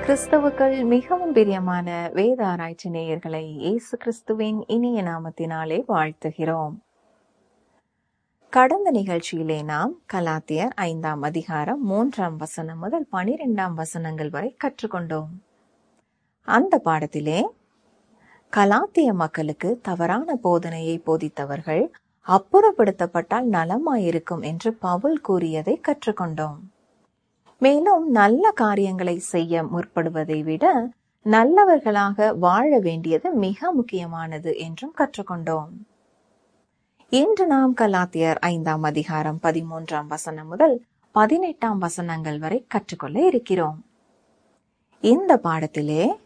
கிறிஸ்தவுக்கள் மிகவும் பிரியமான வேத ஆராய்ச்சி நேயர்களை இயேசு கிறிஸ்துவின் இனிய நாமத்தினாலே வாழ்த்துகிறோம் கடந்த நிகழ்ச்சியிலே நாம் கலாத்தியர் ஐந்தாம் அதிகாரம் மூன்றாம் வசனம் முதல் பனிரெண்டாம் வசனங்கள் வரை கற்றுக்கொண்டோம் அந்த பாடத்திலே கலாத்திய மக்களுக்கு தவறான போதனையை போதித்தவர்கள் அப்புறப்படுத்தப்பட்டால் நலமாயிருக்கும் என்று பவுல் கூறியதை கற்றுக்கொண்டோம் மேலும் நல்ல காரியங்களை செய்ய முற்படுவதை விட நல்லவர்களாக வாழ வேண்டியது மிக முக்கியமானது என்றும் கற்றுக்கொண்டோம் இன்று நாம் கலாத்தியர் ஐந்தாம் அதிகாரம் பதிமூன்றாம் வசனம் முதல் பதினெட்டாம் வசனங்கள் வரை கற்றுக்கொள்ள இருக்கிறோம் இந்த பாடத்திலே